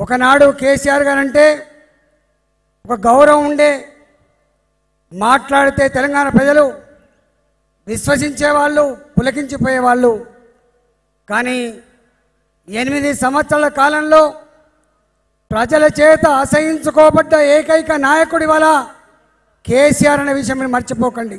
ఒకనాడు కేసీఆర్ గారంటే ఒక గౌరవం ఉండే మాట్లాడితే తెలంగాణ ప్రజలు విశ్వసించేవాళ్ళు పులకించిపోయేవాళ్ళు కానీ ఎనిమిది సంవత్సరాల కాలంలో ప్రజల చేత అసహించుకోబడ్డ ఏకైక నాయకుడి వల్ల కేసీఆర్ అనే విషయం మీరు మర్చిపోకండి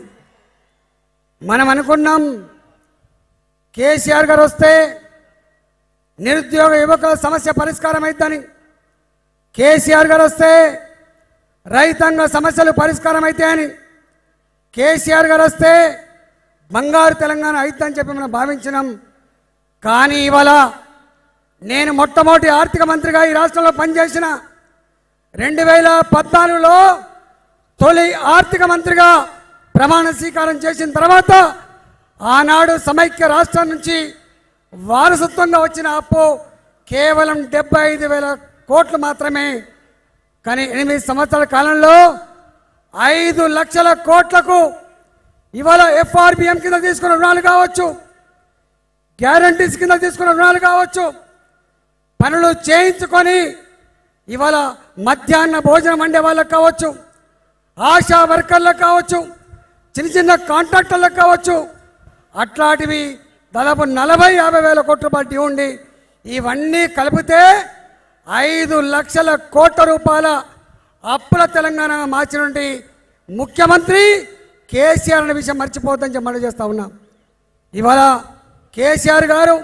మనం అనుకున్నాం కేసీఆర్ గారు వస్తే నిరుద్యోగ యువకుల సమస్య పరిష్కారం అవుతుందని కేసీఆర్ గారు వస్తే రైతాంగ సమస్యలు పరిష్కారం అవుతాయని కేసీఆర్ గారు వస్తే బంగారు తెలంగాణ అవుతుందని చెప్పి మనం భావించినాం కానీ ఇవాళ నేను మొట్టమొదటి ఆర్థిక మంత్రిగా ఈ రాష్ట్రంలో పనిచేసిన రెండు వేల పద్నాలుగులో తొలి ఆర్థిక మంత్రిగా ప్రమాణ స్వీకారం చేసిన తర్వాత ఆనాడు సమైక్య రాష్ట్రం నుంచి వారసత్వంగా వచ్చిన అప్పు కేవలం డెబ్బై ఐదు వేల కోట్లు మాత్రమే కానీ ఎనిమిది సంవత్సరాల కాలంలో ఐదు లక్షల కోట్లకు ఇవాళ ఎఫ్ఆర్బిఎం కింద తీసుకున్న రుణాలు కావచ్చు గ్యారంటీస్ కింద తీసుకున్న రుణాలు కావచ్చు పనులు చేయించుకొని ఇవాళ మధ్యాహ్న భోజనం వండే వాళ్ళకి కావచ్చు ఆశా వర్కర్లకు కావచ్చు చిన్న చిన్న కాంట్రాక్టర్లకు కావచ్చు అట్లాంటివి దాదాపు నలభై యాభై వేల కోట్ల రూపాయలు డ్యూ ఉండి ఇవన్నీ కలిపితే ఐదు లక్షల కోట్ల రూపాయల అప్పుల తెలంగాణ మార్చినటువంటి ముఖ్యమంత్రి కేసీఆర్ అనే విషయం మర్చిపోద్దని చెప్పి మనం చేస్తా ఉన్నాం ఇవాళ కేసీఆర్ గారు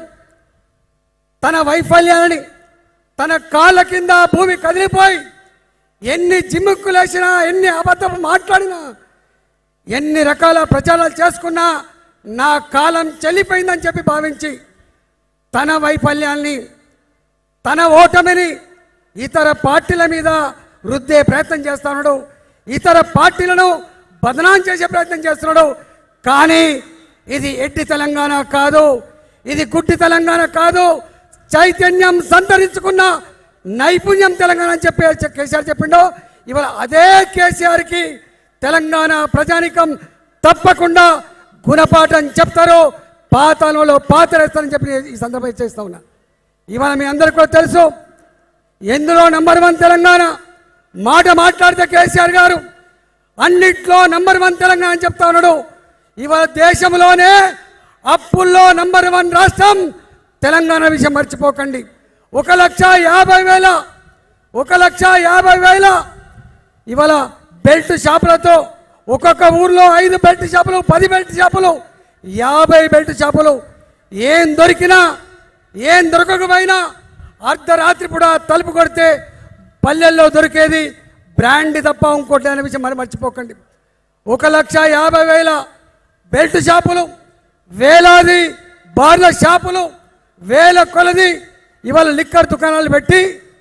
తన వైఫల్యాన్ని తన కాళ్ళ కింద భూమి కదిలిపోయి ఎన్ని జిమ్ముక్కులేసినా ఎన్ని అబద్ధం మాట్లాడినా ఎన్ని రకాల ప్రచారాలు చేసుకున్నా నా కాలం చెల్లిపోయిందని చెప్పి భావించి తన వైఫల్యాన్ని తన ఓటమిని ఇతర పార్టీల మీద రుద్దే ప్రయత్నం చేస్తున్నాడు ఇతర పార్టీలను బదనాం చేసే ప్రయత్నం చేస్తున్నాడు కానీ ఇది ఎట్టి తెలంగాణ కాదు ఇది గుడ్డి తెలంగాణ కాదు చైతన్యం సంతరించుకున్న నైపుణ్యం తెలంగాణ అని చెప్పి కేసీఆర్ చెప్పిండో ఇవాళ అదే కేసీఆర్కి తెలంగాణ ప్రజానికం తప్పకుండా గుణపాఠం చెప్తారు పాతాళంలో పాతరేస్తారని చెప్పి నేను ఈ సందర్భంగా చేస్తా ఉన్నా ఇవాళ మీ అందరికీ కూడా తెలుసు ఎందులో నంబర్ వన్ తెలంగాణ మాట మాట్లాడితే కేసీఆర్ గారు అన్నిట్లో నంబర్ వన్ తెలంగాణ అని చెప్తా ఉన్నాడు ఇవాళ దేశంలోనే అప్పుల్లో నంబర్ వన్ రాష్ట్రం తెలంగాణ విషయం మర్చిపోకండి ఒక లక్ష యాభై వేల ఒక లక్ష యాభై వేల ఇవాళ బెల్ట్ షాపులతో ఒక్కొక్క ఊర్లో ఐదు బెల్ట్ షాపులు పది బెల్ట్ షాపులు యాభై బెల్ట్ షాపులు ఏం దొరికినా ఏం దొరకకపోయినా అర్ధరాత్రి కూడా తలుపు కొడితే పల్లెల్లో దొరికేది బ్రాండ్ తప్ప ఇంకోటి అనే విషయం మరి మర్చిపోకండి ఒక లక్ష యాభై వేల బెల్ట్ షాపులు వేలాది బార్ల షాపులు వేల కొలది ఇవాళ లిక్కర్ దుకాణాలు పెట్టి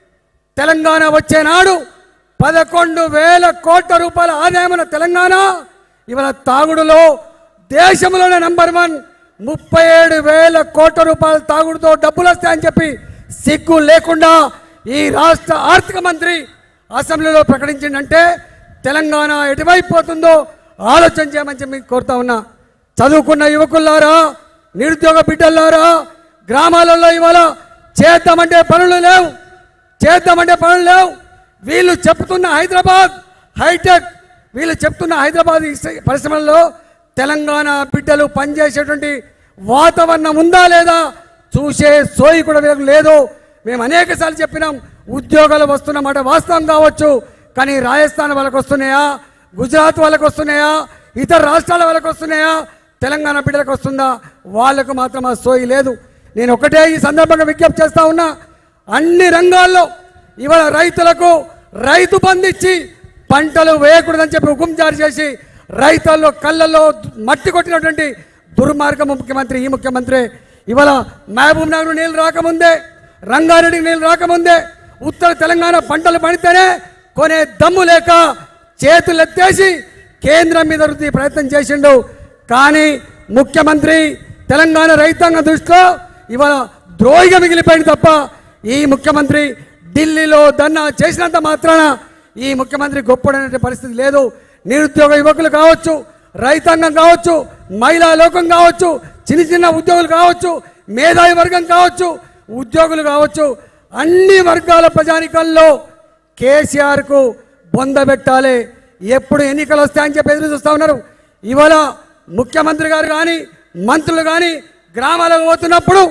తెలంగాణ వచ్చే నాడు పదకొండు వేల కోట్ల రూపాయల ఆదాయం ఉన్న తెలంగాణ ఇవాళ తాగుడులో దేశంలోనే నంబర్ వన్ ముప్పై ఏడు వేల కోట్ల రూపాయల తాగుడుతో డబ్బులు వస్తాయని చెప్పి సిగ్గు లేకుండా ఈ రాష్ట్ర ఆర్థిక మంత్రి అసెంబ్లీలో ప్రకటించిందంటే తెలంగాణ ఎటువైపు పోతుందో ఆలోచన చేయమని చెప్పి కోరుతా ఉన్నా చదువుకున్న యువకులారా నిరుద్యోగ బిడ్డలారా గ్రామాలలో ఇవాళ చేద్దామంటే పనులు లేవు చేద్దామంటే పనులు లేవు వీళ్ళు చెప్తున్న హైదరాబాద్ హైటెక్ వీళ్ళు చెప్తున్న హైదరాబాద్ ఇస్- పరిశ్రమల్లో తెలంగాణ బిడ్డలు పనిచేసేటువంటి వాతావరణం ఉందా లేదా చూసే సోయి కూడా వీళ్ళకి లేదు మేము అనేక సార్లు చెప్పినాం ఉద్యోగాలు వస్తున్నమాట వాస్తవం కావచ్చు కానీ రాజస్థాన్ వాళ్ళకి వస్తున్నాయా గుజరాత్ వాళ్ళకి వస్తున్నాయా ఇతర రాష్ట్రాల వాళ్ళకి వస్తున్నాయా తెలంగాణ బిడ్డలకు వస్తుందా వాళ్ళకు మాత్రం ఆ సోయి లేదు నేను ఒకటే ఈ సందర్భంగా విజ్ఞప్తి చేస్తా ఉన్నా అన్ని రంగాల్లో ఇవాళ రైతులకు రైతు బంధించి పంటలు వేయకూడదని చెప్పి హుకుం జారీ చేసి రైతుల్లో కళ్ళల్లో మట్టి కొట్టినటువంటి దుర్మార్గం ముఖ్యమంత్రి ఈ ముఖ్యమంత్రి ఇవాళ మహబూబ్ నగర్ నీళ్ళు రాకముందే రంగారెడ్డికి నీళ్ళు రాకముందే ఉత్తర తెలంగాణ పంటలు పండితేనే కొనే దమ్ము లేక చేతులు ఎత్తేసి కేంద్రం మీద రుద్ది ప్రయత్నం చేసిండు కానీ ముఖ్యమంత్రి తెలంగాణ రైతాంగ దృష్టిలో ఇవాళ ద్రోహిగా మిగిలిపోయింది తప్ప ఈ ముఖ్యమంత్రి ఢిల్లీలో ధర్నా చేసినంత మాత్రాన ఈ ముఖ్యమంత్రి గొప్పడనే పరిస్థితి లేదు నిరుద్యోగ యువకులు కావచ్చు రైతాంగం కావచ్చు మహిళా లోకం కావచ్చు చిన్న చిన్న ఉద్యోగులు కావచ్చు మేధావి వర్గం కావచ్చు ఉద్యోగులు కావచ్చు అన్ని వర్గాల ప్రజానికంలో కేసీఆర్కు బొందబెట్టాలి ఎప్పుడు ఎన్నికలు వస్తాయని చెప్పి ఎదురు చూస్తా ఉన్నారు ఇవాళ ముఖ్యమంత్రి గారు కానీ మంత్రులు కానీ గ్రామాలకు పోతున్నప్పుడు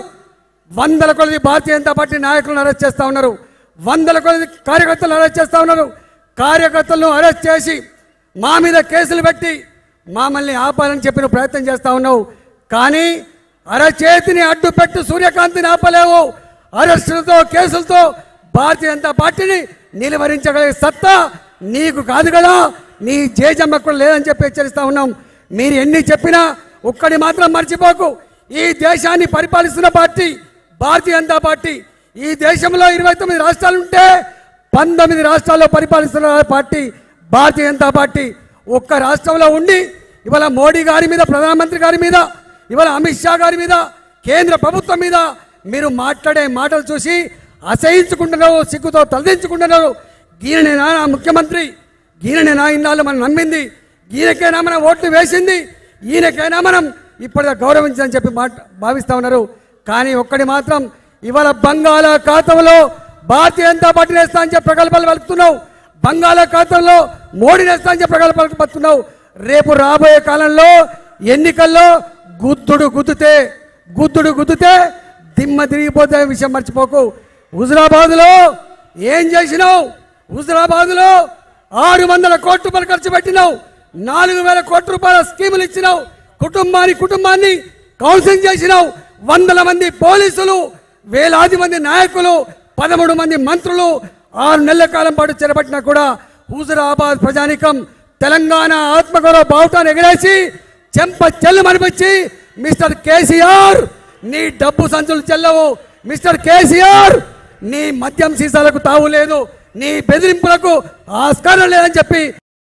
వందల కొలది భారతీయ జనతా పార్టీ నాయకులను అరెస్ట్ చేస్తా ఉన్నారు వందల కొలది కార్యకర్తలను అరెస్ట్ చేస్తా ఉన్నారు కార్యకర్తలను అరెస్ట్ చేసి మా మీద కేసులు పెట్టి మమ్మల్ని ఆపాలని చెప్పిన ప్రయత్నం చేస్తా ఉన్నావు కానీ అరచేతిని అడ్డు పెట్టు సూర్యకాంతిని ఆపలేవు అరెస్టులతో కేసులతో భారతీయ జనతా పార్టీని నిలువరించగలిగే సత్తా నీకు కాదు కదా నీ జేజమ్మ కూడా లేదని చెప్పి హెచ్చరిస్తా ఉన్నాం మీరు ఎన్ని చెప్పినా ఒక్కడి మాత్రం మర్చిపోకు ఈ దేశాన్ని పరిపాలిస్తున్న పార్టీ భారతీయ జనతా పార్టీ ఈ దేశంలో ఇరవై తొమ్మిది రాష్ట్రాలు ఉంటే పంతొమ్మిది రాష్ట్రాల్లో పరిపాలిస్తున్న పార్టీ భారతీయ జనతా పార్టీ ఒక్క రాష్ట్రంలో ఉండి ఇవాళ మోడీ గారి మీద ప్రధానమంత్రి గారి మీద ఇవాళ అమిత్ షా గారి మీద కేంద్ర ప్రభుత్వం మీద మీరు మాట్లాడే మాటలు చూసి అసహించుకుంటున్నారు సిగ్గుతో తలదించుకుంటున్నారు ఈయననేనా నా ముఖ్యమంత్రి ఈయననేనా ఇన్నాళ్ళు మనం నమ్మింది ఈయనకైనా మనం ఓట్లు వేసింది ఈయనకైనా మనం ఇప్పటిదా గౌరవించని చెప్పి మాట భావిస్తా ఉన్నారు కానీ ఒక్కడి మాత్రం ఇవాళ బంగాళాఖాతంలో భారతీయ జనతా పార్టీ నేస్తా అని చెప్పి ప్రగల్భాలు పలుకుతున్నావు బంగాళాఖాతంలో మోడీ నేస్తా అని చెప్పి ప్రగల్భాలు పలుకుతున్నావు రేపు రాబోయే కాలంలో ఎన్నికల్లో గుద్దుడు గుద్దుతే గుద్దుడు గుద్దుతే దిమ్మ తిరిగిపోతే విషయం మర్చిపోకు హుజరాబాద్లో ఏం చేసినావు హుజరాబాద్లో ఆరు వందల కోట్ల రూపాయలు ఖర్చు పెట్టినావు నాలుగు వేల కోట్ల రూపాయల స్కీములు ఇచ్చినావు కుటుంబాన్ని కుటుంబాన్ని కౌన్సిలింగ్ చేసినావు వందల మంది పోలీసులు వేలాది మంది నాయకులు పదమూడు మంది మంత్రులు ఆరు నెలల కాలం పాటు చేపట్టినా కూడా హుజరాబాద్ ప్రజానికం తెలంగాణ ఆత్మగౌరవ బావుటాన్ని ఎగరేసి చెంప చెల్లు మనిపించి మిస్టర్ కేసీఆర్ నీ డబ్బు సంచులు చెల్లవు మిస్టర్ కేసీఆర్ నీ మద్యం సీసాలకు తావు లేదు నీ బెదిరింపులకు ఆస్కారం లేదని చెప్పి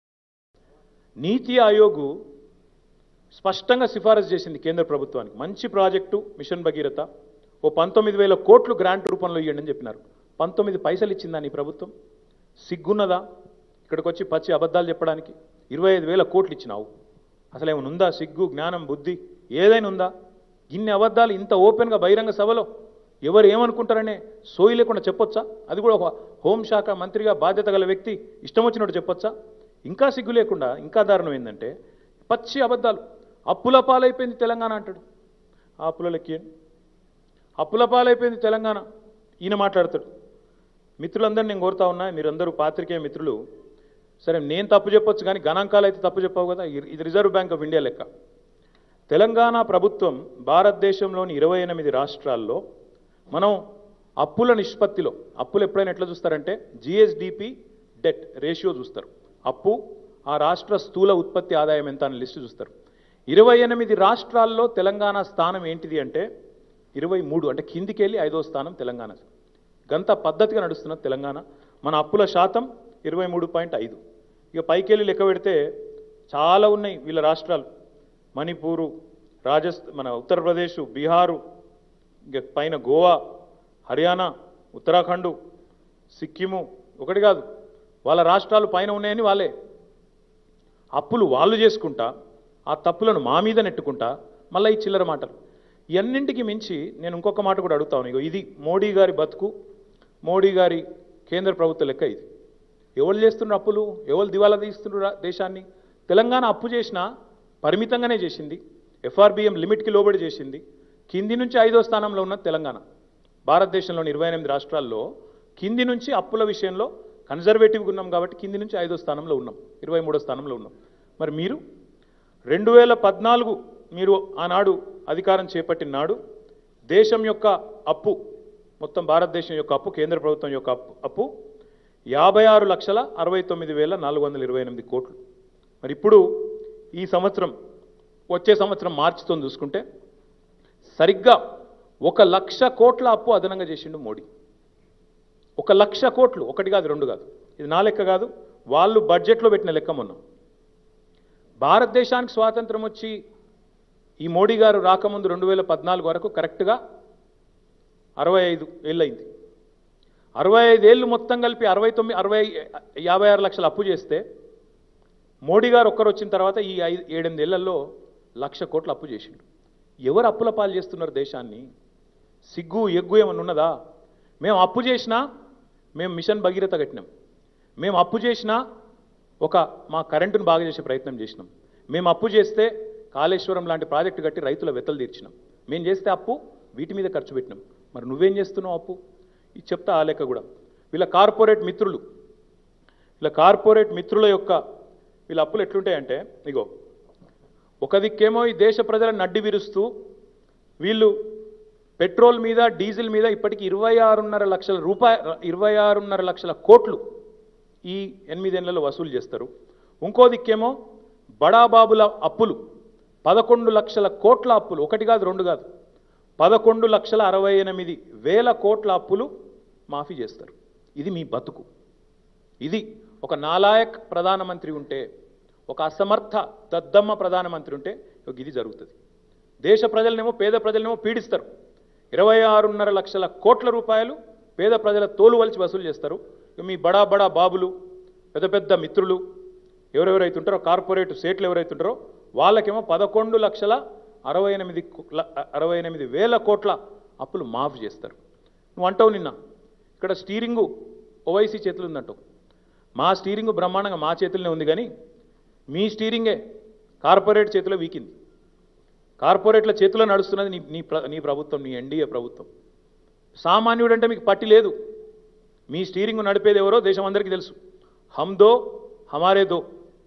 నీతి ఆయోగ్ స్పష్టంగా సిఫారసు చేసింది కేంద్ర ప్రభుత్వానికి మంచి ప్రాజెక్టు మిషన్ భగీరథ ఓ పంతొమ్మిది వేల కోట్లు గ్రాంట్ రూపంలో ఇవ్వండి అని చెప్పినారు పంతొమ్మిది పైసలు ఇచ్చిందా నీ ప్రభుత్వం సిగ్గున్నదా ఇక్కడికి వచ్చి పచ్చి అబద్ధాలు చెప్పడానికి ఇరవై ఐదు వేల కోట్లు ఇచ్చినావు అసలు ఏమైనా ఉందా సిగ్గు జ్ఞానం బుద్ధి ఏదైనా ఉందా ఇన్ని అబద్ధాలు ఇంత ఓపెన్గా బహిరంగ సభలో ఎవరు ఏమనుకుంటారనే సోయి లేకుండా చెప్పొచ్చా అది కూడా ఒక హోంశాఖ మంత్రిగా బాధ్యత గల వ్యక్తి ఇష్టం వచ్చినట్టు చెప్పొచ్చా ఇంకా సిగ్గు లేకుండా ఇంకా దారుణం ఏంటంటే పచ్చి అబద్ధాలు అప్పుల పాలైపోయింది తెలంగాణ అంటాడు ఆ అప్పుల లెక్కేం అప్పుల పాలైపోయింది తెలంగాణ ఈయన మాట్లాడతాడు మిత్రులందరూ నేను కోరుతా ఉన్నా మీరందరూ పాత్రికేయ మిత్రులు సరే నేను తప్పు చెప్పొచ్చు కానీ గణాంకాలు అయితే తప్పు చెప్పావు కదా ఇది ఇది రిజర్వ్ బ్యాంక్ ఆఫ్ ఇండియా లెక్క తెలంగాణ ప్రభుత్వం భారతదేశంలోని ఇరవై ఎనిమిది రాష్ట్రాల్లో మనం అప్పుల నిష్పత్తిలో అప్పులు ఎప్పుడైనా ఎట్లా చూస్తారంటే జిఎస్డిపి డెట్ రేషియో చూస్తారు అప్పు ఆ రాష్ట్ర స్థూల ఉత్పత్తి ఆదాయం ఎంత అని లిస్టు చూస్తారు ఇరవై ఎనిమిది రాష్ట్రాల్లో తెలంగాణ స్థానం ఏంటిది అంటే ఇరవై మూడు అంటే కిందికి వెళ్ళి ఐదో స్థానం తెలంగాణ గంత పద్ధతిగా నడుస్తున్న తెలంగాణ మన అప్పుల శాతం ఇరవై మూడు పాయింట్ ఐదు ఇక పైకెళ్ళి లెక్క పెడితే చాలా ఉన్నాయి వీళ్ళ రాష్ట్రాలు మణిపూరు రాజస్థ్ మన ఉత్తరప్రదేశ్ బీహారు ఇక పైన గోవా హర్యానా ఉత్తరాఖండ్ సిక్కిము ఒకటి కాదు వాళ్ళ రాష్ట్రాలు పైన ఉన్నాయని వాళ్ళే అప్పులు వాళ్ళు చేసుకుంటా ఆ తప్పులను మా మీద నెట్టుకుంటా మళ్ళీ ఈ చిల్లర మాటలు ఇవన్నింటికి మించి నేను ఇంకొక మాట కూడా అడుగుతాను ఇగో ఇది మోడీ గారి బతుకు మోడీ గారి కేంద్ర ప్రభుత్వ లెక్క ఇది ఎవరు చేస్తున్నారు అప్పులు ఎవరు దివాలా తీస్తున్నారు రా- దేశాన్ని తెలంగాణ అప్పు చేసినా పరిమితంగానే చేసింది ఎఫ్ఆర్బిఎం లిమిట్కి లోబడి చేసింది కింది నుంచి ఐదో స్థానంలో ఉన్న తెలంగాణ భారతదేశంలోని ఇరవై ఎనిమిది రాష్ట్రాల్లో కింది నుంచి అప్పుల విషయంలో కన్జర్వేటివ్గా ఉన్నాం కాబట్టి కింది నుంచి ఐదో స్థానంలో ఉన్నాం ఇరవై మూడో స్థానంలో ఉన్నాం మరి మీరు రెండు వేల పద్నాలుగు మీరు ఆనాడు అధికారం చేపట్టిన నాడు దేశం యొక్క అప్పు మొత్తం భారతదేశం యొక్క అప్పు కేంద్ర ప్రభుత్వం యొక్క అప్పు అప్పు యాభై ఆరు లక్షల అరవై తొమ్మిది వేల నాలుగు వందల ఇరవై ఎనిమిది కోట్లు మరి ఇప్పుడు ఈ సంవత్సరం వచ్చే సంవత్సరం మార్చితో చూసుకుంటే సరిగ్గా ఒక లక్ష కోట్ల అప్పు అదనంగా చేసిండు మోడీ ఒక లక్ష కోట్లు ఒకటి కాదు రెండు కాదు ఇది నా లెక్క కాదు వాళ్ళు బడ్జెట్లో పెట్టిన లెక్క మొన్న భారతదేశానికి స్వాతంత్రం వచ్చి ఈ మోడీ గారు రాకముందు రెండు వేల పద్నాలుగు వరకు కరెక్ట్గా అరవై ఐదు ఏళ్ళయింది అరవై ఐదు ఏళ్ళు మొత్తం కలిపి అరవై తొమ్మిది అరవై యాభై ఆరు లక్షలు అప్పు చేస్తే మోడీ గారు ఒక్కరు వచ్చిన తర్వాత ఈ ఐదు ఏడెనిమిది ఏళ్లలో లక్ష కోట్లు అప్పు చేసిండు ఎవరు అప్పుల పాలు చేస్తున్నారు దేశాన్ని సిగ్గు ఎగ్గు ఏమన్నా ఉన్నదా మేము అప్పు చేసినా మేము మిషన్ భగీరథ కట్టినాం మేము అప్పు చేసినా ఒక మా కరెంటును బాగా చేసే ప్రయత్నం చేసినాం మేము అప్పు చేస్తే కాళేశ్వరం లాంటి ప్రాజెక్టు కట్టి రైతుల వెతలు తీర్చినాం మేము చేస్తే అప్పు వీటి మీద ఖర్చు పెట్టినాం మరి నువ్వేం చేస్తున్నావు అప్పు ఇది చెప్తా ఆ లెక్క కూడా వీళ్ళ కార్పొరేట్ మిత్రులు వీళ్ళ కార్పొరేట్ మిత్రుల యొక్క వీళ్ళ అప్పులు ఎట్లుంటాయంటే ఇగో ఒక దిక్కేమో ఈ దేశ ప్రజలను నడ్డి విరుస్తూ వీళ్ళు పెట్రోల్ మీద డీజిల్ మీద ఇప్పటికి ఇరవై ఆరున్నర లక్షల రూపాయ ఇరవై ఆరున్నర లక్షల కోట్లు ఈ ఎనిమిదేళ్లలో వసూలు చేస్తారు ఇంకో దిక్కేమో బడాబాబుల అప్పులు పదకొండు లక్షల కోట్ల అప్పులు ఒకటి కాదు రెండు కాదు పదకొండు లక్షల అరవై ఎనిమిది వేల కోట్ల అప్పులు మాఫీ చేస్తారు ఇది మీ బతుకు ఇది ఒక నాలాయక్ ప్రధానమంత్రి ఉంటే ఒక అసమర్థ దద్దమ్మ ప్రధానమంత్రి ఉంటే ఇగో ఇది జరుగుతుంది దేశ ప్రజలనేమో పేద ప్రజలనేమో పీడిస్తారు ఇరవై ఆరున్నర లక్షల కోట్ల రూపాయలు పేద ప్రజల తోలు వలిచి వసూలు చేస్తారు ఇక మీ బడా బడా బాబులు పెద్ద పెద్ద మిత్రులు ఎవరెవరైతే ఉంటారో కార్పొరేట్ సేట్లు ఎవరైతే ఉంటారో వాళ్ళకేమో పదకొండు లక్షల అరవై ఎనిమిది కు- ల- అరవై ఎనిమిది వేల కోట్ల అప్పులు మాఫ్ చేస్తారు నువ్వు అంటావు నిన్న ఇక్కడ స్టీరింగు ఓవైసీ చేతులు ఉందంటావు మా స్టీరింగ్ బ్రహ్మాండంగా మా చేతుల్లోనే ఉంది కానీ మీ స్టీరింగే కార్పొరేట్ చేతిలో వీకింది కార్పొరేట్ల చేతిలో నడుస్తున్నది నీ నీ ప్ర- నీ ప్రభుత్వం నీ ఎన్డీఏ ప్రభుత్వం సామాన్యుడు అంటే మీకు పట్టి లేదు మీ స్టీరింగ్ నడిపేది ఎవరో దేశం అందరికీ తెలుసు హమ్ దో హమారే దో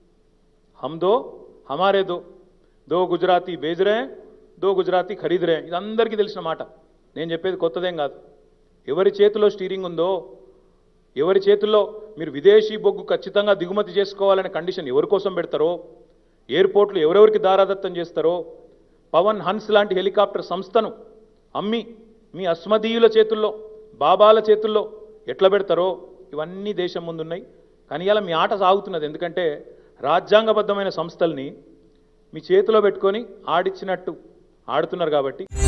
హమ్ దో హమారే దో దో గుజరాతీ బేజ్ రే దో గుజరాతీ ఖరీద్ రే ఇది అందరికీ తెలిసిన మాట నేను చెప్పేది కొత్తదేం కాదు ఎవరి చేతిలో స్టీరింగ్ ఉందో ఎవరి చేతుల్లో మీరు విదేశీ బొగ్గు ఖచ్చితంగా దిగుమతి చేసుకోవాలనే కండిషన్ ఎవరి కోసం పెడతారో ఎయిర్పోర్ట్లు ఎవరెవరికి దారాదత్తం చేస్తారో పవన్ హన్స్ లాంటి హెలికాప్టర్ సంస్థను అమ్మి మీ అస్మదీయుల చేతుల్లో బాబాల చేతుల్లో ఎట్లా పెడతారో ఇవన్నీ దేశం ముందున్నాయి కానీ ఇలా మీ ఆట సాగుతున్నది ఎందుకంటే రాజ్యాంగబద్ధమైన సంస్థల్ని మీ చేతిలో పెట్టుకొని ఆడిచ్చినట్టు ఆడుతున్నారు కాబట్టి